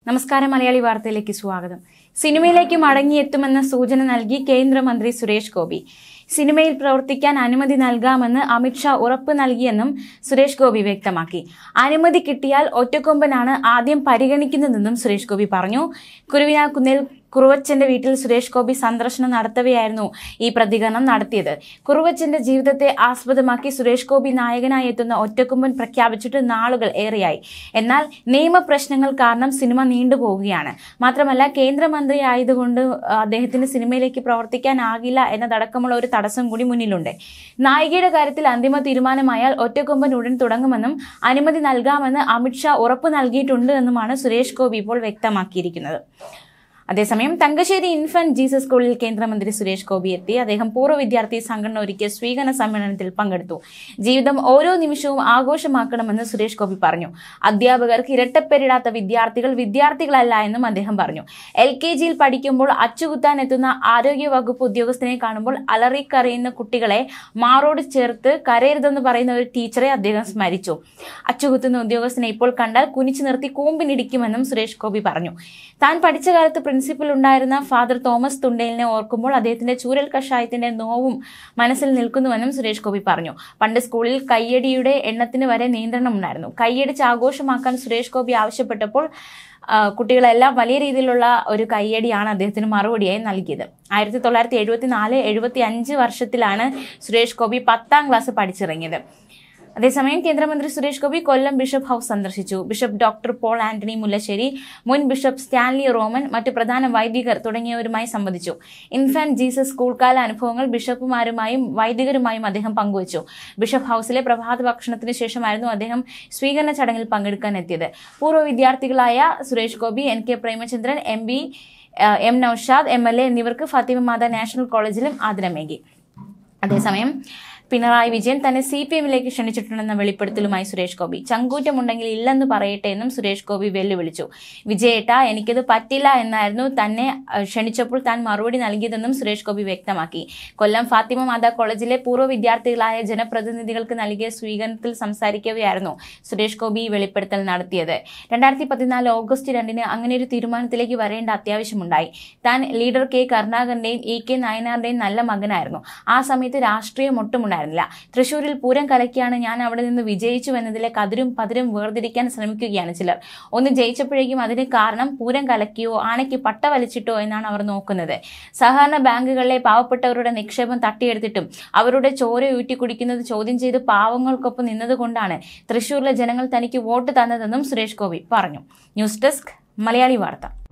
നമസ്കാരം മലയാളി വാർത്തയിലേക്ക് സ്വാഗതം സിനിമയിലേക്ക് മടങ്ങിയെത്തുമെന്ന സൂചന നൽകി കേന്ദ്രമന്ത്രി സുരേഷ് ഗോപി സിനിമയിൽ പ്രവർത്തിക്കാൻ അനുമതി നൽകാമെന്ന് അമിത്ഷാ ഉറപ്പ് നൽകിയെന്നും സുരേഷ് ഗോപി വ്യക്തമാക്കി അനുമതി കിട്ടിയാൽ ഒറ്റക്കൊമ്പനാണ് ആദ്യം പരിഗണിക്കുന്നതെന്നും സുരേഷ് ഗോപി പറഞ്ഞു കുരുവിനാക്കുന്നിൽ കുറുവച്ചന്റെ വീട്ടിൽ സുരേഷ് ഗോപി സന്ദർശനം നടത്തവെയായിരുന്നു ഈ പ്രതികരണം നടത്തിയത് കുറുവച്ചന്റെ ജീവിതത്തെ ആസ്പദമാക്കി സുരേഷ് ഗോപി നായകനായി എത്തുന്ന ഒറ്റക്കൊമ്പൻ പ്രഖ്യാപിച്ചിട്ട് നാളുകൾ ഏറെയായി എന്നാൽ നിയമപ്രശ്നങ്ങൾ കാരണം സിനിമ നീണ്ടുപോവുകയാണ് മാത്രമല്ല കേന്ദ്രമന്ത്രി ആയതുകൊണ്ട് അദ്ദേഹത്തിന് സിനിമയിലേക്ക് പ്രവർത്തിക്കാനാകില്ല എന്നതടക്കമുള്ള ഒരു തടസ്സം കൂടി മുന്നിലുണ്ട് നായികയുടെ കാര്യത്തിൽ അന്തിമ തീരുമാനമായാൽ ഒറ്റക്കൊമ്പൻ ഉടൻ തുടങ്ങുമെന്നും അനുമതി നൽകാമെന്ന് അമിത്ഷാ ഉറപ്പ് നൽകിയിട്ടുണ്ട് എന്നുമാണ് സുരേഷ് ഗോപി ഇപ്പോൾ വ്യക്തമാക്കിയിരിക്കുന്നത് അതേസമയം തങ്കശ്ശേരി ഇൻഫന്റ് ജീസസ് സ്കൂളിൽ കേന്ദ്രമന്ത്രി സുരേഷ് ഗോപി എത്തി അദ്ദേഹം പൂർവ്വ വിദ്യാർത്ഥി സംഘടന ഒരുക്കിയ സ്വീകരണ സമ്മേളനത്തിൽ പങ്കെടുത്തു ജീവിതം ഓരോ നിമിഷവും ആഘോഷമാക്കണമെന്ന് സുരേഷ് ഗോപി പറഞ്ഞു അധ്യാപകർക്ക് ഇരട്ടപ്പേരിടാത്ത വിദ്യാർത്ഥികൾ വിദ്യാർത്ഥികളല്ല എന്നും അദ്ദേഹം പറഞ്ഞു എൽ കെ ജിയിൽ പഠിക്കുമ്പോൾ അച്ചുകുത്താൻ എത്തുന്ന ആരോഗ്യ വകുപ്പ് ഉദ്യോഗസ്ഥനെ കാണുമ്പോൾ അലറിക്കറിയുന്ന കുട്ടികളെ മാറോട് ചേർത്ത് കരയരുതെന്ന് പറയുന്ന ഒരു ടീച്ചറെ അദ്ദേഹം സ്മരിച്ചു അച്ചുകുത്തുന്ന ഉദ്യോഗസ്ഥനെ ഇപ്പോൾ കണ്ടാൽ കുനിച്ചു നിർത്തി കൂമ്പിനിടിക്കുമെന്നും സുരേഷ് ഗോപി പറഞ്ഞു താൻ പഠിച്ച കാലത്ത് പ്രിൻസിപ്പൽ ഉണ്ടായിരുന്ന ഫാദർ തോമസ് തുണ്ടേലിനെ ഓർക്കുമ്പോൾ അദ്ദേഹത്തിന്റെ ചൂരൽ കഷായത്തിന്റെ നോവും മനസ്സിൽ നിൽക്കുന്നുവെന്നും സുരേഷ് ഗോപി പറഞ്ഞു പണ്ട് സ്കൂളിൽ കയ്യടിയുടെ എണ്ണത്തിന് വരെ നിയന്ത്രണം ഉണ്ടായിരുന്നു കയ്യടിച്ച് ആഘോഷമാക്കാൻ സുരേഷ് ഗോപി ആവശ്യപ്പെട്ടപ്പോൾ ആ, കുട്ടികളെല്ലാം വലിയ രീതിയിലുള്ള ഒരു കയ്യടിയാണ് അദ്ദേഹത്തിന് മറുപടിയായി നൽകിയത് ആയിരത്തി തൊള്ളായിരത്തി എഴുപത്തി നാല് എഴുപത്തി അഞ്ച് വർഷത്തിലാണ് സുരേഷ് ഗോപി പത്താം ക്ലാസ് പഠിച്ചിറങ്ങിയത് അതേസമയം കേന്ദ്രമന്ത്രി സുരേഷ് ഗോപി കൊല്ലം ബിഷപ്പ് ഹൌസ് സന്ദർശിച്ചു bishop doctor Paul Antony Mullassery മുൻ ബിഷപ്പ് സ്റ്റാൻലി റോമൻ മറ്റു പ്രധാന വൈദികർ തുടങ്ങിയവരുമായി സംവദിച്ചു ഇൻഫാന്റ് ജീസസ് സ്കൂൾ കാല അനുഭവങ്ങൾ ബിഷപ്പുമാരുമായും വൈദികരുമായും അദ്ദേഹം പങ്കുവച്ചു ബിഷപ്പ് ഹൌസിലെ പ്രഭാത ഭക്ഷണത്തിന് ശേഷമായിരുന്നു അദ്ദേഹം സ്വീകരണ ചടങ്ങിൽ പങ്കെടുക്കാൻ എത്തിയത് പൂർവ്വ വിദ്യാർത്ഥികളായ Suresh Gopi N K Premachandran M B M Naushad M L A എന്നിവർക്ക് ഫാത്തിമ മാത നാഷണൽ കോളേജിലും ആദരമേകി അതേസമയം പിണറായി വിജയൻ തന്നെ സി പി എമ്മിലേക്ക് ക്ഷണിച്ചിട്ടുണ്ടെന്ന വെളിപ്പെടുത്തലുമായി സുരേഷ് ഗോപി ചങ്കൂറ്റമുണ്ടെങ്കിൽ ഇല്ലെന്ന് പറയട്ടെ എന്നും സുരേഷ് ഗോപി വെല്ലുവിളിച്ചു വിജയേട്ട എനിക്കത് പറ്റില്ല എന്നായിരുന്നു തന്നെ അഹ്, ക്ഷണിച്ചപ്പോൾ താൻ മറുപടി നൽകിയതെന്നും സുരേഷ് ഗോപി വ്യക്തമാക്കി കൊല്ലം ഫാത്തിമ മാതാ കോളേജിലെ പൂർവ്വ വിദ്യാർത്ഥികളായ ജനപ്രതിനിധികൾക്ക് നൽകിയ സ്വീകരണത്തിൽ സംസാരിക്കവെയായിരുന്നു സുരേഷ് ഗോപി ഈ വെളിപ്പെടുത്തൽ നടത്തിയത് രണ്ടായിരത്തി പതിനാല് ഓഗസ്റ്റ് രണ്ടിന് അങ്ങനെ ഒരു തീരുമാനത്തിലേക്ക് വരേണ്ട അത്യാവശ്യമുണ്ടായി താൻ ലീഡർ കെ കരുണാകരന്റെയും ഇ കെ നായനാറിന്റെയും നല്ല മകനായിരുന്നു ആ സമയത്ത് രാഷ്ട്രീയം ഒട്ടുമുണ്ടായിരുന്നില്ല തൃശൂരിൽ പൂരം കലക്കിയാണ് ഞാൻ അവിടെ നിന്ന് വിജയിച്ചു എന്നതിലെ കതിരും പതിരും വേർതിരിക്കാൻ ശ്രമിക്കുകയാണ് ചിലർ ഒന്ന് ജയിച്ചപ്പോഴേക്കും അതിന് കാരണം പൂരം കലക്കിയോ ആനയ്ക്ക് പട്ട വലിച്ചിട്ടോ എന്നാണ് അവർ നോക്കുന്നത് സഹകരണ ബാങ്കുകളിലെ പാവപ്പെട്ടവരുടെ നിക്ഷേപം തട്ടിയെടുത്തിട്ടും അവരുടെ ചോര ഊറ്റി കുടിക്കുന്നത് ചോദ്യം ചെയ്ത് പാവങ്ങൾക്കൊപ്പം നിന്നതുകൊണ്ടാണ് തൃശൂരിലെ ജനങ്ങൾ തനിക്ക് വോട്ട് തന്നതെന്നും സുരേഷ് ഗോപി പറഞ്ഞു ന്യൂസ് ഡെസ്ക് മലയാളി വാർത്ത